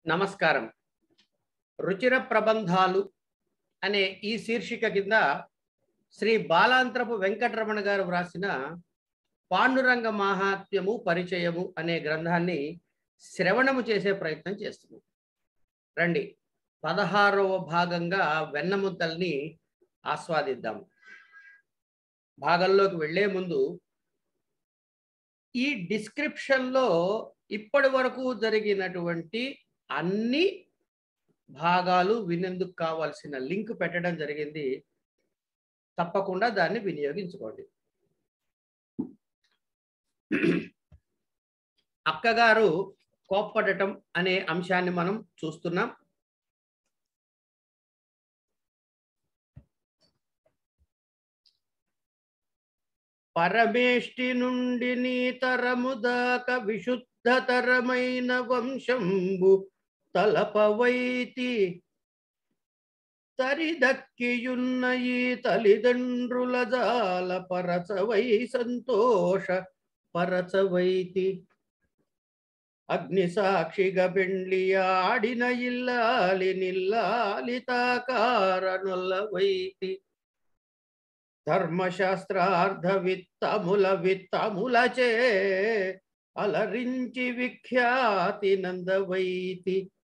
నమస్కారం రుచిర ప్రబంధాలు అనే ఈ శీర్షిక కింద శ్రీ బాలాంత్రపు వెంకటరమణ గారు వ్రాసిన పాండురంగ మాహాత్మ్యము పరిచయము అనే గ్రంథాన్ని శ్రవణము చేసే ప్రయత్నం చేస్తున్నాం రండి పదహారవ భాగంగా వెన్నముద్దల్ని ఆస్వాదిద్దాం భాగంలోకి వెళ్లే ముందు ఈ డిస్క్రిప్షన్లో ఇప్పటి వరకు జరిగినటువంటి అన్ని భాగాలు వినేందుకు కావాల్సిన లింక్ పెట్టడం జరిగింది తప్పకుండా దాన్ని వినియోగించుకోండి అక్కగారు కోప్పడటం అనే అంశాన్ని మనం చూస్తున్నాం పరమేష్టి నుండి నీతరము దాకా విశుద్ధతరమైన వంశంబు తలపవైతి తరిదక్కియున్న ఈ తల్లిదండ్రుల జాల పరచవై సంతోష పరచవైతి అగ్ని సాక్షిగా పెండ్లి ఆడిన ఇల్లాలి నిల్లాలి తాకార నొల్లవైతి ధర్మశాస్త్రార్థ విత్తముల విత్తములచే అలరించి విఖ్యాతి నందవైతి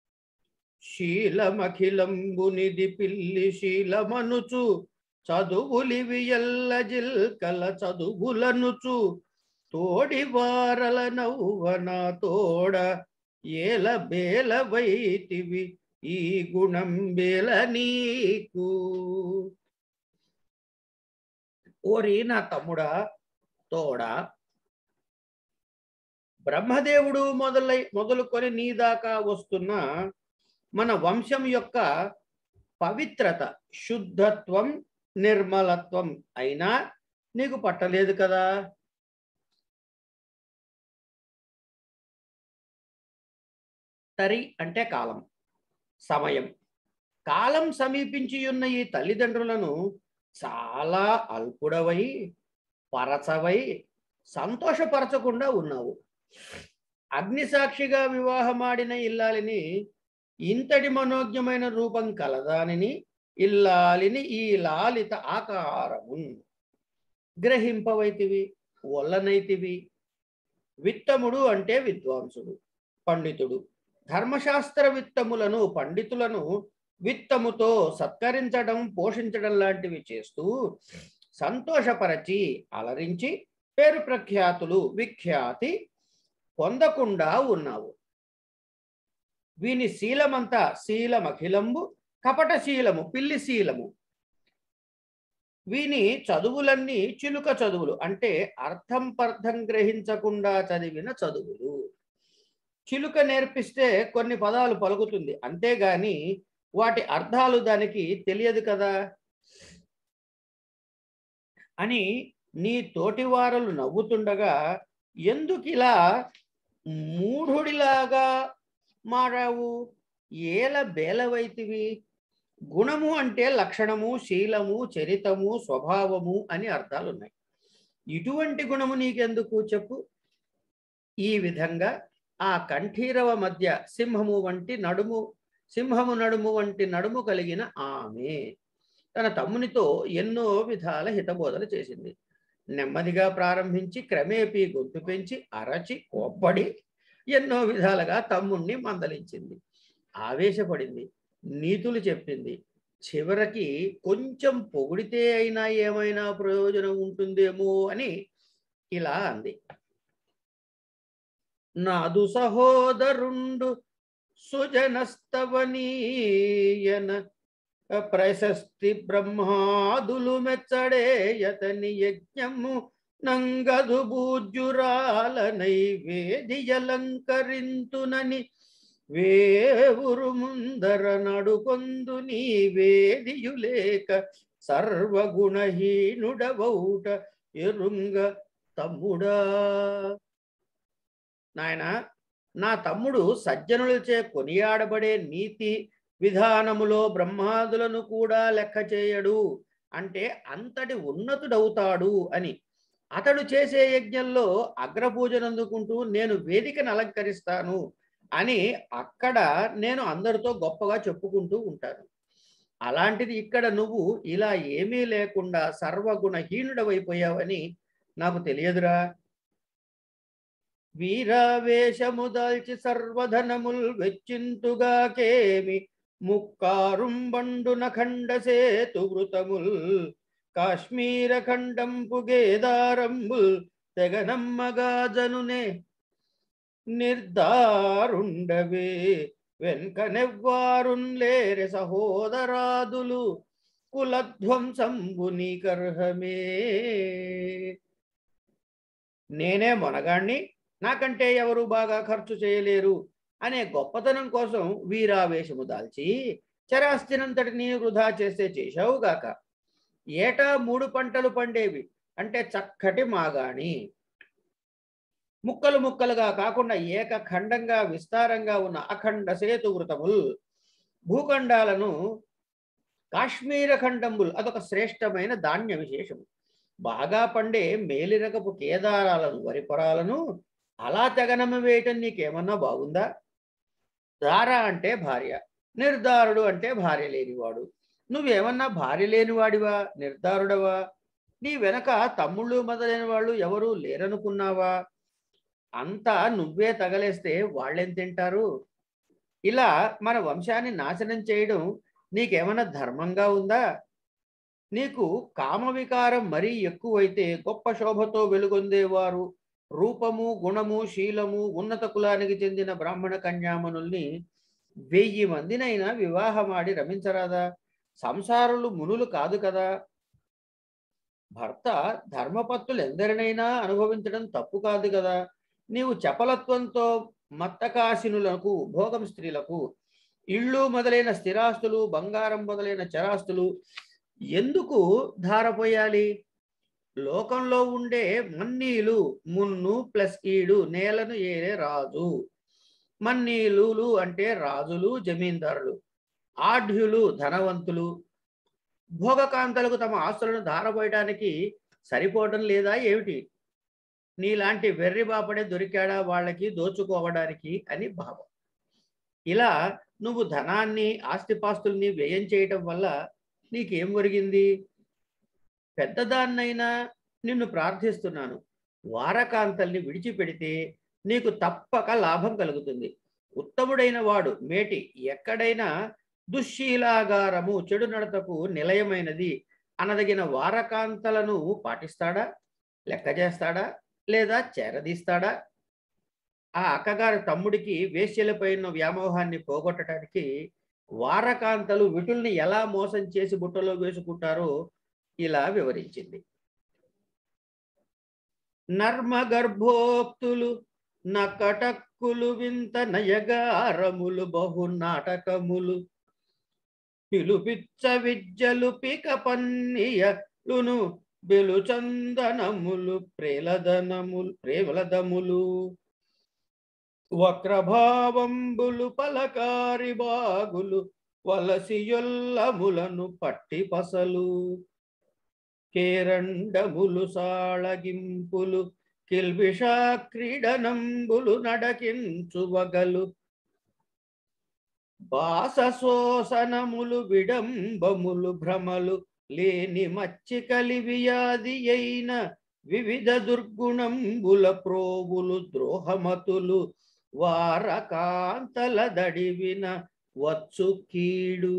శీలమఖిలంబునిది పిల్లి శీలమనుచు చదువులివి ఎల్ల జిల్కల చదువులనుచు తోడి వారల నవ్వన తోడ ఏల బేల వైతివి ఈ గుణం బేల నీకు ఓరి నా తమ్ముడా తోడా బ్రహ్మదేవుడు మొదలై మొదలుకొని నీ దాకా వస్తున్న మన వంశం యొక్క పవిత్రత శుద్ధత్వం నిర్మలత్వం అయినా నీకు పట్టలేదు కదా తరి అంటే కాలం సమయం కాలం సమీపించి ఉన్న ఈ తల్లిదండ్రులను చాలా అల్పుడవై పరచవై సంతోషపరచకుండా ఉన్నావు అగ్నిసాక్షిగా వివాహమాడిన ఇల్లాలిని ఇంతటి మనోజ్ఞమైన రూపం కలదానిని ఇల్లాలిని ఈ లాలిత ఆకారము గ్రహింపవైతివి ఒల్లనైతివి విత్తముడు అంటే విద్వాంసుడు పండితుడు ధర్మశాస్త్ర విత్తములను పండితులను విత్తముతో సత్కరించడం పోషించడం లాంటివి చేస్తూ సంతోషపరచి అలరించి పేరు ప్రఖ్యాతులు విఖ్యాతి పొందకుండా ఉన్నావు వీని శీలమంతా శీలమఖిలంబు కపట శీలము పిల్లి శీలము వీని చదువులన్నీ చిలుక చదువులు అంటే అర్థం పర్థం గ్రహించకుండా చదివిన చదువులు చిలుక నేర్పిస్తే కొన్ని పదాలు పలుకుతుంది అంతేగాని వాటి అర్థాలు దానికి తెలియదు కదా అని నీ తోటివారలు నవ్వుతుండగా ఎందుకు ఇలా మూఢుడిలాగా మారావు ఏల బేలవైతివి గుణము అంటే లక్షణము శీలము చరితము స్వభావము అని అర్థాలు ఉన్నాయి ఇటువంటి గుణము నీకెందుకు చెప్పు ఈ విధంగా ఆ కంఠీరవ మధ్య సింహము వంటి నడుము సింహము నడుము వంటి నడుము కలిగిన ఆమె తన తమ్మునితో ఎన్నో విధాల హితబోధలు చేసింది నెమ్మదిగా ప్రారంభించి క్రమేపీ గొంతు పెంచి అరచి కోప్పడి ఎన్నో విధాలుగా తమ్ముణ్ణి మందలించింది ఆవేశపడింది నీతులు చెప్పింది చివరికి కొంచెం పొగిడితే అయినా ఏమైనా ప్రయోజనం ఉంటుందేమో అని ఇలా అంది నాదు సహోదరుండు సుజనస్తవనీయన ప్రశస్తి బ్రహ్మాదులు మెచ్చడేయతని యజ్ఞము నంగదు బూజ్యురాల నైవేదియలంకరింతునని వేవురు ముందర నడుకొందు నీ వేదియులేక సర్వగుణహీనుడవౌట ఎరుంగ తమ్ముడా నాయన నా తమ్ముడు సజ్జనులచే కొనియాడబడే నీతి విధానములో బ్రహ్మాదులను కూడా లెక్క చేయడు అంటే అంతటి ఉన్నతుడవుతాడు అని అతడు చేసే యజ్ఞంలో అగ్రపూజనందుకుంటూ నేను వేదికను అలంకరిస్తాను అని అక్కడ నేను అందరితో గొప్పగా చెప్పుకుంటూ ఉంటాను అలాంటిది ఇక్కడ నువ్వు ఇలా ఏమీ లేకుండా సర్వగుణహీనుడవైపోయావని నాకు తెలియదురా వీరావేశము దాల్చి సర్వధనముల్ వెచ్చింతుగాకేమి ముక్కారుంబండున ఖండ సేతు వృతముల్ కాశ్మీర ఖండంపు గేదారంబుల్ తెగనమ్మగాజనునే నిర్దారుండవే వెన్కనెవ్వారున్ లేరె సహోదరాదులు కులధ్వంసంబు నీకర్హమే నేనే మొనగాణ్ణి నాకంటే ఎవరు బాగా ఖర్చు చేయలేరు అనే గొప్పతనం కోసం వీరావేశము దాల్చి చరాస్తినంతటిని వృధా చేస్తే చేశావుగాక ఏటా మూడు పంటలు పండేవి అంటే చక్కటి మాగాణి ముక్కలు ముక్కలుగా కాకుండా ఏకఖండంగా విస్తారంగా ఉన్న అఖండ సేతు వృతముల్ భూఖండాలను కాశ్మీర ఖండంబుల్ అదొక శ్రేష్టమైన ధాన్య విశేషము బాగా పండే మేలిరకపు కేదారాలను వరి పొరాలను అలా తెగనమ్మ వేయటం నీకేమన్నా బాగుందా దార అంటే భార్య నిర్ధారుడు అంటే భార్య లేనివాడు నువ్వేమన్నా భార్య లేనివాడివా నిర్ధారుడవా నీ వెనక తమ్ముళ్ళు మొదలైన వాళ్ళు ఎవరూ లేరనుకున్నావా అంతా నువ్వే తగలేస్తే వాళ్ళేం తింటారు ఇలా మన వంశాన్ని నాశనం చేయడం నీకేమైనా ధర్మంగా ఉందా నీకు కామవికారం మరీ ఎక్కువైతే గొప్ప శోభతో వెలుగొందేవారు రూపము గుణము శీలము ఉన్నత కులానికి చెందిన బ్రాహ్మణ కన్యామనుల్ని వెయ్యి మందినైనా వివాహమాడి రమించరాదా సంసారులు మునులు కాదు కదా భర్త ధర్మపత్తులు ఎందరినైనా అనుభవించడం తప్పు కాదు కదా నీవు చపలత్వంతో మత్తకాశినులకు భోగం స్త్రీలకు ఇళ్ళు మొదలైన స్థిరాస్తులు బంగారం మొదలైన చరాస్తులు ఎందుకు ధారపోయాలి లోకంలో ఉండే మన్నీలు మున్ను ప్లస్ ఈడు నేలను ఏరే రాజు మన్నీలులు అంటే రాజులు జమీందారులు ఆఢ్యులు ధనవంతులు భోగకాంతలకు తమ ఆస్తులను ధారపోయడానికి సరిపోవడం లేదా ఏమిటి నీలాంటి వెర్రి బాపడే దొరికాడా వాళ్ళకి దోచుకోవడానికి అని భావం ఇలా నువ్వు ధనాన్ని ఆస్తిపాస్తుల్ని వ్యయం చేయటం వల్ల నీకేం ఒరిగింది పెద్దదాన్నైనా నిన్ను ప్రార్థిస్తున్నాను వారకాంతల్ని విడిచిపెడితే నీకు తప్పక లాభం కలుగుతుంది ఉత్తముడైన వాడు మేటి ఎక్కడైనా దుశ్శీలాగారము చెడు నడతకు నిలయమైనది అనదగిన వారకాంతలను పాటిస్తాడా లెక్క చేస్తాడా లేదా చేరదీస్తాడా ఆ అక్కగారి తమ్ముడికి వేశ్యలపై ఉన్న వ్యామోహాన్ని పోగొట్టడానికి వారకాంతలు విటుల్ని ఎలా మోసం చేసి బుట్టలో వేసుకుంటారో ఇలా వివరించింది నర్మ గర్భోక్తులు నకటక్కులు వింత నయగారములు బహు నాటకములు పిలుపిచ్చ విద్యలు పిక పన్నీయలును బెలు చందనములు ప్రేలదనములు ప్రేమలదములు వక్రభావంబులు పలకారి బాగులు వలసియొల్లములను పట్టి పసలు కేరండములు సాళగింపులు కిల్బిషా క్రీడనంబులు నడకించువగలు బాసశోసనములు విడంబములు భ్రమలు లేని మచ్చి కలివియాది అయిన వివిధ దుర్గుణంబుల ప్రోవులు ద్రోహమతులు వారకాంతల దడివిన వచ్చు కీడు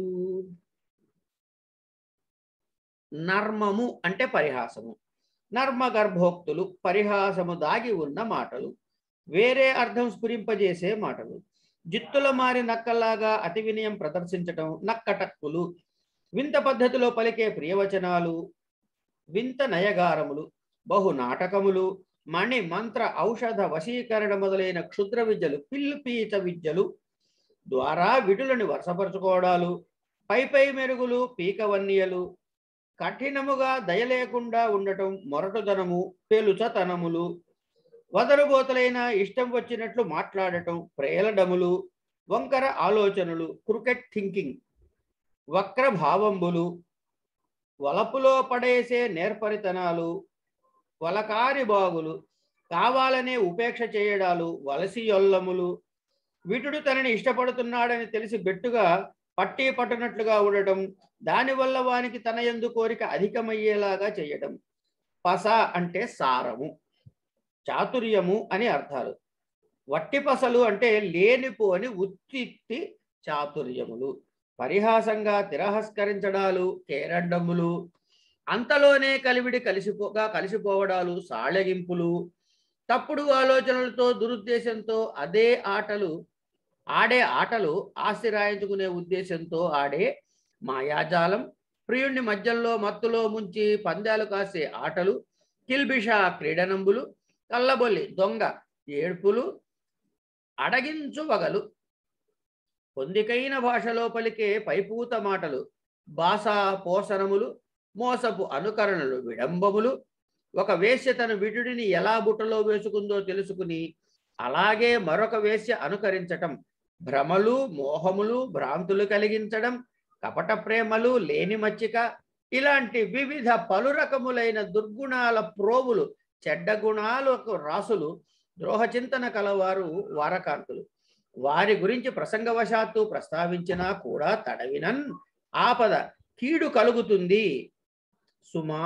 నర్మము అంటే పరిహాసము నర్మ గర్భోక్తులు పరిహాసము దాగి ఉన్న మాటలు వేరే అర్థం స్ఫురింపజేసే మాటలు జిత్తుల మారి నక్కలాగా అతి వినయం ప్రదర్శించటం నక్కటక్కులు వింత పద్ధతిలో పలికే ప్రియవచనాలు వింత నయగారములు బహు నాటకములు మణి మంత్ర ఔషధ వశీకరణ మొదలైన క్షుద్ర విద్యలు పిల్లుపీత విద్యలు ద్వారా విటులను వరుసపరచుకోవడాలు పై పై మెరుగులు పీకవన్యలు కఠినముగా దయ లేకుండా ఉండటం మొరటుదనము పెలుచతనములు వదరుబోతలైన ఇష్టం వచ్చినట్లు మాట్లాడటం ప్రేలడములు వంకర ఆలోచనలు క్రికెట్ థింకింగ్ వక్ర భావంబులు వలపులో పడేసే నేర్పరితనాలు వలకారి బాగులు కావాలనే ఉపేక్ష చేయడాలు వలసియొల్లములు విటుడు తనని ఇష్టపడుతున్నాడని తెలిసి బెట్టుగా పట్టి పట్టునట్లుగా ఉండటం దానివల్ల వానికి తన ఎందు కోరిక అధికమయ్యేలాగా చేయటం పస అంటే సారము చాతుర్యము అని అర్థాలు వట్టి పసలు అంటే లేనిపోని ఉత్తిత్తి చాతుర్యములు పరిహాసంగా తిరస్కరించడాలు కేరడ్డములు అంతలోనే కలివిడి కలిసిపోగా కలిసిపోవడాలు సాళగింపులు తప్పుడు ఆలోచనలతో దురుద్దేశంతో అదే ఆటలు ఆడే ఆటలు ఆస్తి రాయించుకునే ఉద్దేశంతో ఆడే మాయాజాలం ప్రియుణ్ణి మధ్యలో మత్తులో ముంచి పందాలు కాసే ఆటలు కిల్బిష క్రీడనంబులు కల్లబొల్లి దొంగ ఏడ్పులు అడగించు వగలు పొందికైన భాషలో పలికే పైపూత మాటలు భాష పోసనములు మోసపు అనుకరణలు విడంబములు ఒక వేశ్య తన విటుడిని ఎలా బుట్టలో వేసుకుందో తెలుసుకుని అలాగే మరొక వేశ్య అనుకరించటం భ్రమలు మోహములు భ్రాంతులు కలిగించడం కపట ప్రేమలు లేని మచ్చిక ఇలాంటి వివిధ పలు రకములైన దుర్గుణాల ప్రోవులు చెడ్డ గుణాలకు రాసులు ద్రోహచింతన కలవారు వారకాంతులు వారి గురించి ప్రసంగవశాత్తు ప్రస్తావించినా కూడా తడవినన్ ఆపద కీడు కలుగుతుంది సుమా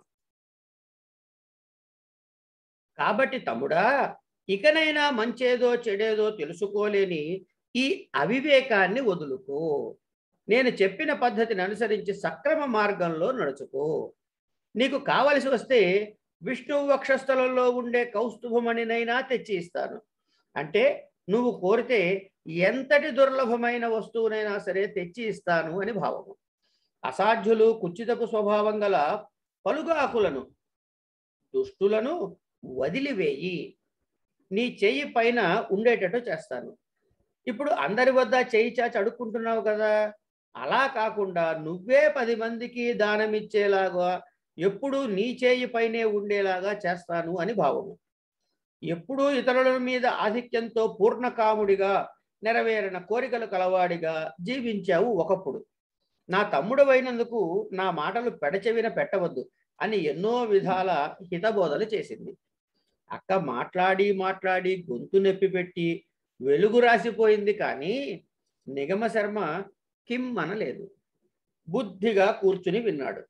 కాబట్టి తమ్ముడా ఇకనైనా మంచేదో చెడేదో తెలుసుకోలేని ఈ అవివేకాన్ని వదులుకో నేను చెప్పిన పద్ధతిని అనుసరించి సక్రమ మార్గంలో నడుచుకో నీకు కావలసి వస్తే విష్ణువు వక్షస్థలంలో ఉండే కౌస్తుభమణినైనా తెచ్చి ఇస్తాను అంటే నువ్వు కోరితే ఎంతటి దుర్లభమైన వస్తువునైనా సరే తెచ్చి ఇస్తాను అని భావము అసాధ్యులు కుచితపు స్వభావం గల పలుగాకులను దుష్టులను వదిలివేయి నీ చెయ్యి పైన ఉండేటట్టు చేస్తాను ఇప్పుడు అందరి వద్ద చెయ్యి చాచి అడుక్కుంటున్నావు కదా అలా కాకుండా నువ్వే పది మందికి దానమిచ్చేలాగా ఎప్పుడూ నీ చేయి పైనే ఉండేలాగా చేస్తాను అని భావము ఎప్పుడూ ఇతరుల మీద ఆధిక్యంతో పూర్ణకాముడిగా నెరవేరిన కోరికలు కలవాడిగా జీవించావు ఒకప్పుడు నా తమ్ముడు అయినందుకు నా మాటలు పెడచెవిన పెట్టవద్దు అని ఎన్నో విధాల హితబోధలు చేసింది అక్క మాట్లాడి మాట్లాడి గొంతు నొప్పి పెట్టి వెలుగు రాసిపోయింది కానీ నిగమ శర్మ కిమ్మనలేదు బుద్ధిగా కూర్చుని విన్నాడు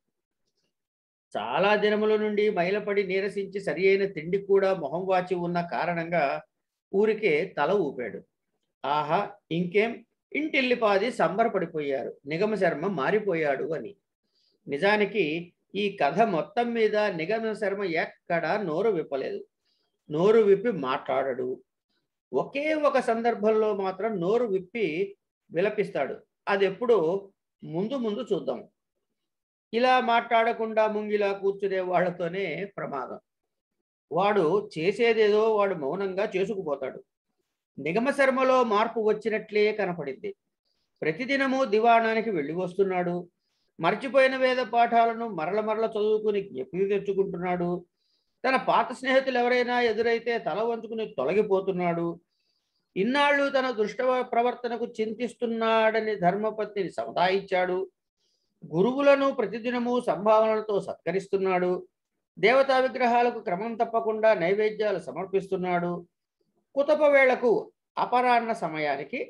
చాలా దినముల నుండి మైలపడి నీరసించి సరి అయిన తిండి కూడా మొహం వాచి ఉన్న కారణంగా ఊరికే తల ఊపాడు ఆహా ఇంకేం ఇంటిల్లిపాది సంబరపడిపోయారు నిగమ శర్మ మారిపోయాడు అని నిజానికి ఈ కథ మొత్తం మీద నిగమ శర్మ ఎక్కడా నోరు విప్పలేదు నోరు విప్పి మాట్లాడడు ఒకే ఒక సందర్భంలో మాత్రం నోరు విప్పి విలపిస్తాడు అది ఎప్పుడో ముందు ముందు చూద్దాం ఇలా మాట్లాడకుండా ముంగిలా కూర్చునే వాళ్ళతోనే ప్రమాదం వాడు చేసేదేదో వాడు మౌనంగా చేసుకుపోతాడు నిగమ శర్మలో మార్పు వచ్చినట్లే కనపడింది ప్రతిదినము దివాణానికి వెళ్ళి వస్తున్నాడు మర్చిపోయిన వేద పాఠాలను మరల మరల చదువుకుని జ్ఞప్తికి తెచ్చుకుంటున్నాడు తన పాత స్నేహితులు ఎవరైనా ఎదురైతే తల వంచుకుని తొలగిపోతున్నాడు ఇన్నాళ్ళు తన దుష్ట ప్రవర్తనకు చింతిస్తున్నాడని ధర్మపత్నిని సముదాయించాడు గురువులను ప్రతిదినము సంభావనలతో సత్కరిస్తున్నాడు దేవతా విగ్రహాలకు క్రమం తప్పకుండా నైవేద్యాలు సమర్పిస్తున్నాడు కుతప వేళకు అపరాహ్న సమయానికి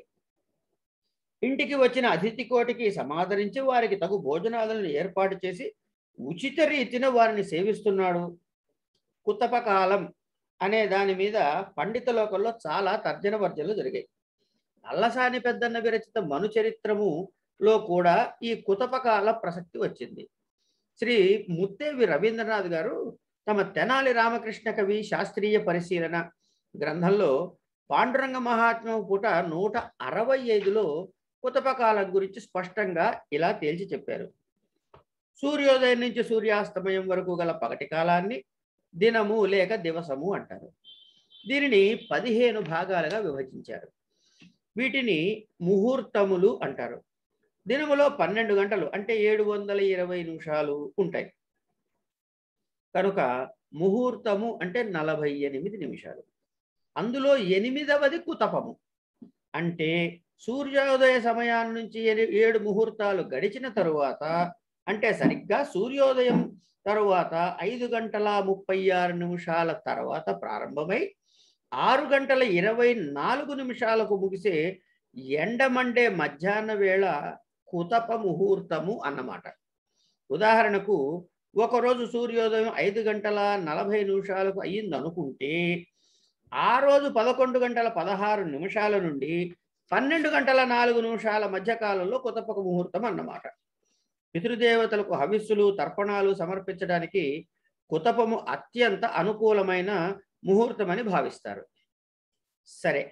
ఇంటికి వచ్చిన అతిథి కోటికి సమాదరించి వారికి తగు భోజనాలను ఏర్పాటు చేసి ఉచిత రీతిన వారిని సేవిస్తున్నాడు కుతప కాలం అనే దాని మీద పండిత లోకంలో చాలా తర్జన వర్జనలు జరిగాయి అల్లసాని పెద్దన్న విరచిత మను చరిత్రములో కూడా ఈ కుతపకాల ప్రసక్తి వచ్చింది శ్రీ ముత్తేవి రవీంద్రనాథ్ గారు తమ తెనాలి రామకృష్ణ కవి శాస్త్రీయ పరిశీలన గ్రంథంలో పాండురంగ మహాత్మ్యం పూట నూట అరవై ఐదులో కుతపకాలం గురించి స్పష్టంగా ఇలా తేల్చి చెప్పారు సూర్యోదయం నుంచి సూర్యాస్తమయం వరకు గల పగటి కాలాన్ని దినము లేక దివసము అంటారు దీనిని పదిహేను భాగాలుగా విభజించారు వీటిని ముహూర్తములు అంటారు దినములో పన్నెండు గంటలు అంటే ఏడు వందల ఇరవై నిమిషాలు ఉంటాయి కనుక ముహూర్తము అంటే నలభై ఎనిమిది నిమిషాలు అందులో ఎనిమిదవది కుతపము అంటే సూర్యోదయ సమయాన్ని నుంచి ఎని- ఏడు ముహూర్తాలు గడిచిన తరువాత అంటే సరిగ్గా సూర్యోదయం తరువాత ఐదు గంటల ముప్పై ఆరు నిమిషాల తర్వాత ప్రారంభమై ఆరు గంటల ఇరవై నాలుగు నిమిషాలకు ముగిసే ఎండమండే మధ్యాహ్న వేళ కుతప ముహూర్తము అన్నమాట ఉదాహరణకు ఒకరోజు సూర్యోదయం ఐదు గంటల నలభై నిమిషాలకు అయ్యింది అనుకుంటే ఆ రోజు పదకొండు గంటల పదహారు నిమిషాల నుండి పన్నెండు గంటల నాలుగు నిమిషాల మధ్యకాలంలో కుతపక ముహూర్తం అన్నమాట పితృదేవతలకు హవిస్సులు తర్పణాలు సమర్పించడానికి కుతపము అత్యంత అనుకూలమైన ముహూర్తమని భావిస్తారు సరే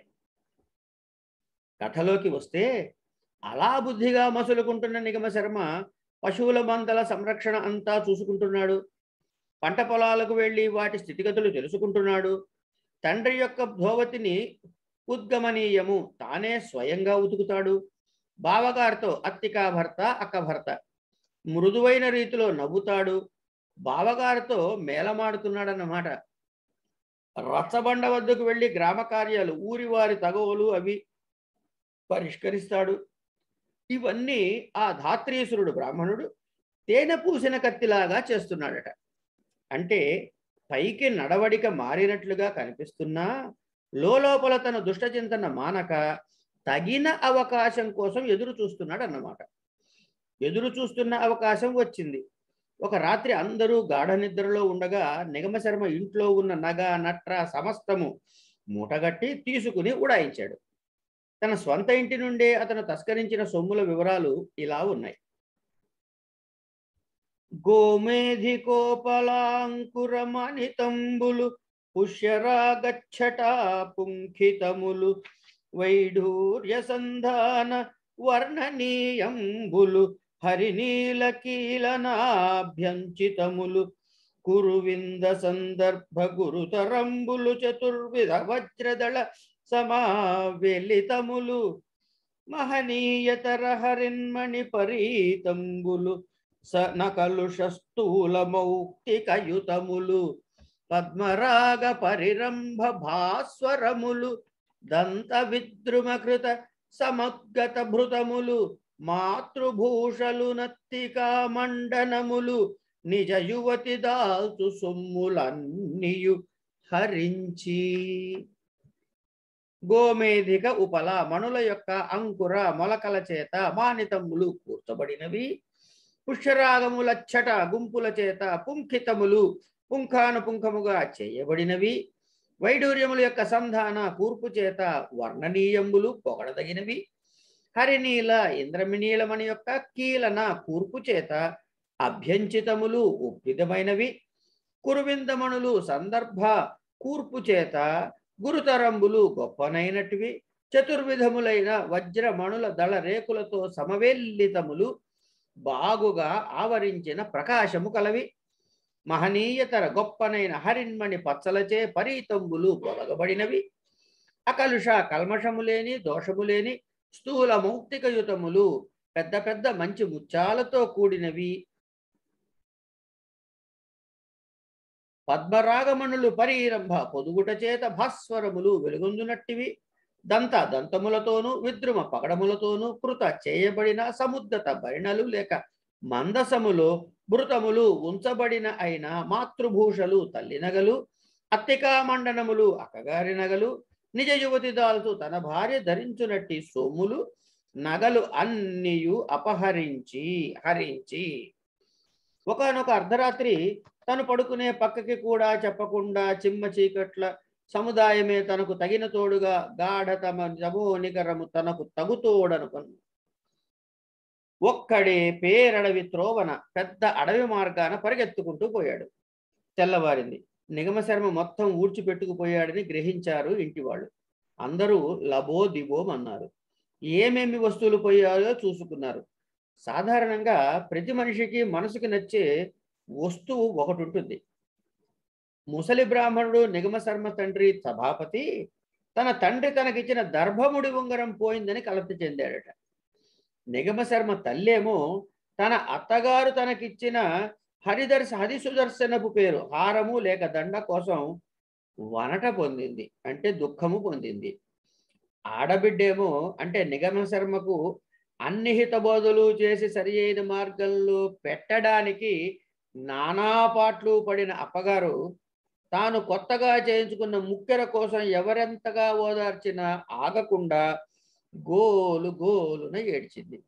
కథలోకి వస్తే అలా బుద్ధిగా మసులుకుంటున్న నిగమ శర్మ పశువుల మందల సంరక్షణ అంతా చూసుకుంటున్నాడు పంట పొలాలకు వెళ్ళి వాటి స్థితిగతులు తెలుసుకుంటున్నాడు తండ్రి యొక్క ధోవతిని ఉద్గమనీయము తానే స్వయంగా ఉతుకుతాడు బావగారితో అత్తికా భర్త అక్క భర్త మృదువైన రీతిలో నవ్వుతాడు బావగారితో మేలమాడుతున్నాడన్నమాట రచ్చబండ వద్దకు వెళ్ళి గ్రామ కార్యాలు ఊరి వారి తగవులు అవి పరిష్కరిస్తాడు ఇవన్నీ ఆ ధాత్రీసురుడు బ్రాహ్మణుడు తేనె పూసిన కత్తిలాగా చేస్తున్నాడట అంటే పైకి నడవడిక మారినట్లుగా కనిపిస్తున్నా లోపల తన దుష్టచింతన మానక తగిన అవకాశం కోసం ఎదురు చూస్తున్నాడు అన్నమాట ఎదురు చూస్తున్న అవకాశం వచ్చింది ఒక రాత్రి అందరూ గాఢ నిద్రలో ఉండగా నిగమశర్మ ఇంట్లో ఉన్న నగ నట్ర సమస్తము మూటగట్టి తీసుకుని ఉడాయించాడు తన స్వంత ఇంటి నుండే అతను తస్కరించిన సొమ్ముల వివరాలు ఇలా ఉన్నాయి గోమేధికోపలాంకురమణితంబులు పుష్యరాగచ్చట పుంఖితములు వైఢూర్య సంధాన వర్ణనీయంబులు హరినీల కీలనాభ్యంచితములు కురువింద సందర్భ గురుతరంబులు చతుర్విధ వజ్రదళ సమావెలితములు మహనీయతర హరిన్మణి పరీతంబులు స నకలుష స్థూల మౌక్తికయుతములు పద్మరాగ పరిరంభ భాస్వరములు దంత విద్రుమకృత సమగ్గత భృతములు మాతృభూషలు నత్తికా మండనములు నిజ యువతి దాల్చు సొమ్ములన్నీయు హరించి గోమేధిక ఉపల మణుల యొక్క అంకుర మొలకల చేత మానితములు కూర్చబడినవి పుష్యరాగములచ్చట గుంపుల చేత పుంఖితములు పుంఖానుపుంఖముగా చేయబడినవి వైడూర్యముల యొక్క సంధాన కూర్పు చేత వర్ణనీయములు పొగడదగినవి హరినీల ఇంద్రమినీలమణి యొక్క కీలన కూర్పు చేత అభ్యంచితములు ఉప్పితమైనవి కురువిందమణులు సందర్భ కూర్పు చేత గురుతరంబులు గొప్పనైనటివి చతుర్విధములైన వజ్రమణుల దళ రేకులతో సమవేల్లితములు బాగుగా ఆవరించిన ప్రకాశము కలవి మహనీయతర గొప్పనైన హరిన్మణి పచ్చలచే పరీతంబులు పొలగబడినవి అకలుష కల్మషము లేని దోషము లేని స్థూల మౌక్తికయుతములు పెద్ద పెద్ద మంచి ముత్యాలతో కూడినవి పద్మరాగమణులు పరీరంభ పొదుగుట చేత భాస్వరములు వెలుగొందునట్టివి దంత దంతములతోనూ విద్రుమ పగడములతోనూ కృత చేయబడిన సముద్దత భరిణలు లేక మందసములో మృతములు ఉంచబడిన అయిన మాతృభూషలు తల్లి నగలు అత్తికా మండనములు అక్కగారి నగలు నిజ యువతి దాల్చు తన భార్య ధరించునట్టి సొమ్ములు నగలు అన్నియు అపహరించి హరించి ఒకనొక అర్ధరాత్రి తను పడుకునే పక్కకి కూడా చెప్పకుండా చిమ్మ చీకట్ల సముదాయమే తనకు తగిన తోడుగా గాఢ తమ జమోనికరము తనకు తగుతోడనుకొను ఒక్కడే పేరడవి త్రోవన పెద్ద అడవి మార్గాన పరిగెత్తుకుంటూ పోయాడు తెల్లవారింది నిగమశర్మ మొత్తం ఊడ్చిపెట్టుకుపోయాడని గ్రహించారు ఇంటి వాళ్ళు అందరూ లబో దిబోం అన్నారు ఏమేమి వస్తువులు పోయాయో చూసుకున్నారు సాధారణంగా ప్రతి మనిషికి మనసుకి నచ్చే వస్తువు ఒకటి ఉంటుంది ముసలి బ్రాహ్మణుడు నిగమశర్మ తండ్రి సభాపతి తన తండ్రి తనకిచ్చిన దర్భముడి ఉంగరం పోయిందని కలత చెందాడట నిగమశర్మ తల్లేమో తన అత్తగారు తనకిచ్చిన హరిదర్శ హరిసుదర్శనపు పేరు హారము లేక దండ కోసం వనట పొందింది అంటే దుఃఖము పొందింది ఆడబిడ్డేమో అంటే నిగమ శర్మకు అన్ని హితబోధులు చేసి సరి అయిన మార్గంలో పెట్టడానికి నానా పాట్లు పడిన అప్పగారు తాను కొత్తగా చేయించుకున్న ముక్కెర కోసం ఎవరెంతగా ఓదార్చినా ఆగకుండా గోలు గోలున ఏడ్చింది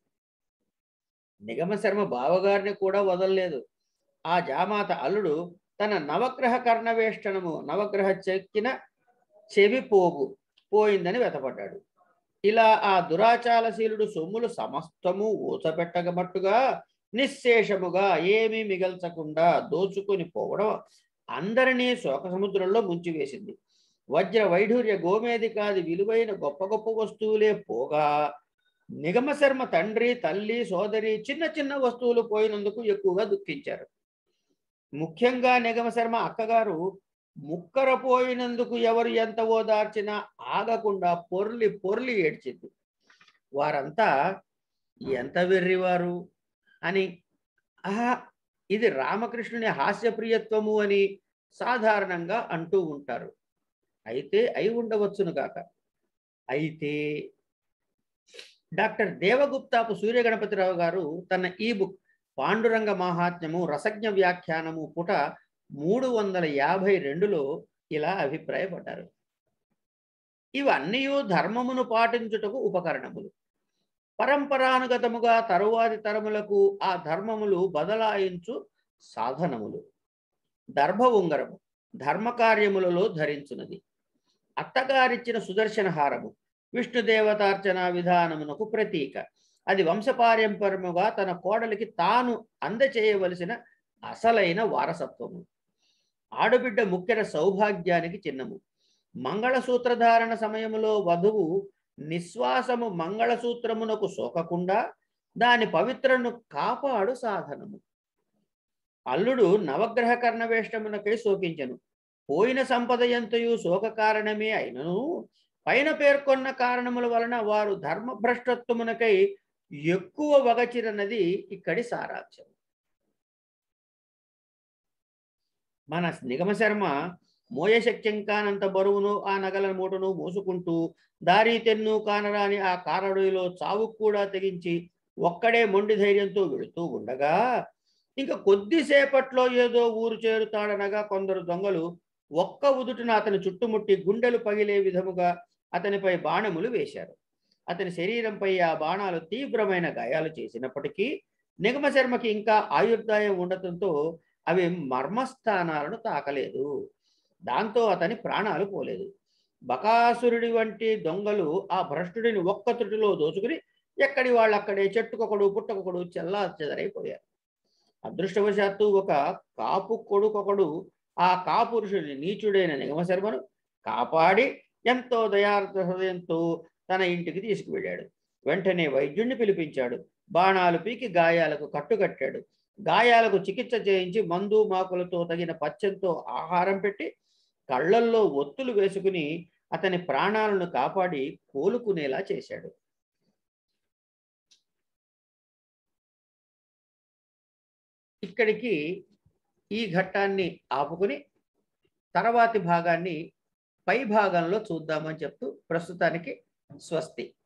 నిగమ శర్మ బావగారిని కూడా వదలలేదు ఆ జామాత అల్లుడు తన నవగ్రహ కర్ణవేష్టనము నవగ్రహ చెక్కిన చెవి పోగు పోయిందని వెతపడ్డాడు ఇలా ఆ దురాచారశీలుడు సొమ్ములు సమస్తము ఊచపెట్టగమట్టుగా నిశ్శేషముగా ఏమీ మిగల్చకుండా దోచుకొని పోవడం అందరినీ శోక సముద్రంలో ముంచివేసింది వజ్ర వైఢూర్య గోమేధికాది విలువైన గొప్ప గొప్ప వస్తువులే పోగా నిగమ శర్మ తండ్రి తల్లి సోదరి చిన్న చిన్న వస్తువులు పోయినందుకు ఎక్కువగా దుఃఖించారు ముఖ్యంగా నిగమ శర్మ అక్కగారు ముక్కర పోయినందుకు ఎవరు ఎంత ఓదార్చినా ఆగకుండా పొర్లి పొర్లి ఏడ్చింది వారంతా ఎంత వెర్రివారు అని ఆహా ఇది రామకృష్ణుని హాస్యప్రియత్వము అని సాధారణంగా అంటూ ఉంటారు అయితే అయి ఉండవచ్చును కాక అయితే డాక్టర్ దేవగుప్తాపు సూర్యగణపతిరావు గారు తన ఈ బుక్ పాండురంగ మహాత్మ్యము రసజ్ఞ వ్యాఖ్యానము పుట మూడు వందల యాభై రెండులో ఇలా అభిప్రాయపడ్డారు ఇవన్నీ ధర్మమును పాటించుటకు ఉపకరణములు పరంపరానుగతముగా తరువాతి తరములకు ఆ ధర్మములు బదలాయించు సాధనములు దర్భ ఉంగరము ధర్మకార్యములలో ధరించున్నది అత్తగారిచ్చిన సుదర్శన హారము విష్ణుదేవతార్చన విధానమునకు ప్రతీక అది వంశపారంపర్యముగా తన కోడలికి తాను అందచేయవలసిన అసలైన వారసత్వము ఆడబిడ్డ ముఖ్యర సౌభాగ్యానికి చిహ్నము మంగళసూత్రధారణ సమయములో వధువు నిశ్వాసము మంగళసూత్రమునకు సోకకుండా దాని పవిత్రను కాపాడు సాధనము అల్లుడు నవగ్రహ కర్ణవేష్టమునకై శోకించను పోయిన సంపద ఎంతయు శోక కారణమే అయినను పైన పేర్కొన్న కారణముల వలన వారు ధర్మభ్రష్టత్వమునకై ఎక్కువ వగచిరన్నది ఇక్కడి సారాంశం మన నిగమ శర్మ మోయశక్యం కానంత బరువును ఆ నగల మూటను మోసుకుంటూ దారి తెన్ను కానరాని ఆ కారడులో చావు కూడా తెగించి ఒక్కడే మొండి ధైర్యంతో వెళుతూ ఉండగా ఇంకా కొద్దిసేపట్లో ఏదో ఊరు చేరుతాడనగా కొందరు దొంగలు ఒక్క ఉదుటిన అతని చుట్టుముట్టి గుండెలు పగిలే విధముగా అతనిపై బాణములు వేశారు అతని శరీరంపై ఆ బాణాలు తీవ్రమైన గాయాలు చేసినప్పటికీ నిగమ శర్మకి ఇంకా ఆయుర్దాయం ఉండటంతో అవి మర్మస్థానాలను తాకలేదు దాంతో అతని ప్రాణాలు పోలేదు బకాసురుడి వంటి దొంగలు ఆ భ్రష్టుడిని ఒక్క త్రుటిలో దోచుకుని ఎక్కడి వాళ్ళక్కడే చెట్టుకొకడు పుట్టకొకడు చెల్లా చెదరైపోయారు అదృష్టవశాత్తు ఒక కాపు కొడుకొకడు ఆ కాపురుషుని నీచుడైన నిగమశర్మను కాపాడి ఎంతో దయార్థ హృదయంతో తన ఇంటికి తీసుకువెళ్ళాడు వెంటనే వైద్యుణ్ణి పిలిపించాడు బాణాలు పీకి గాయాలకు కట్టుకట్టాడు గాయాలకు చికిత్స చేయించి మందు మాకులతో తగిన పచ్చంతో ఆహారం పెట్టి కళ్ళల్లో ఒత్తులు వేసుకుని అతని ప్రాణాలను కాపాడి కోలుకునేలా చేశాడు ఇక్కడికి ఈ ఘట్టాన్ని ఆపుకుని తర్వాతి భాగాన్ని పై భాగంలో చూద్దామని చెప్తూ ప్రస్తుతానికి స్వస్తి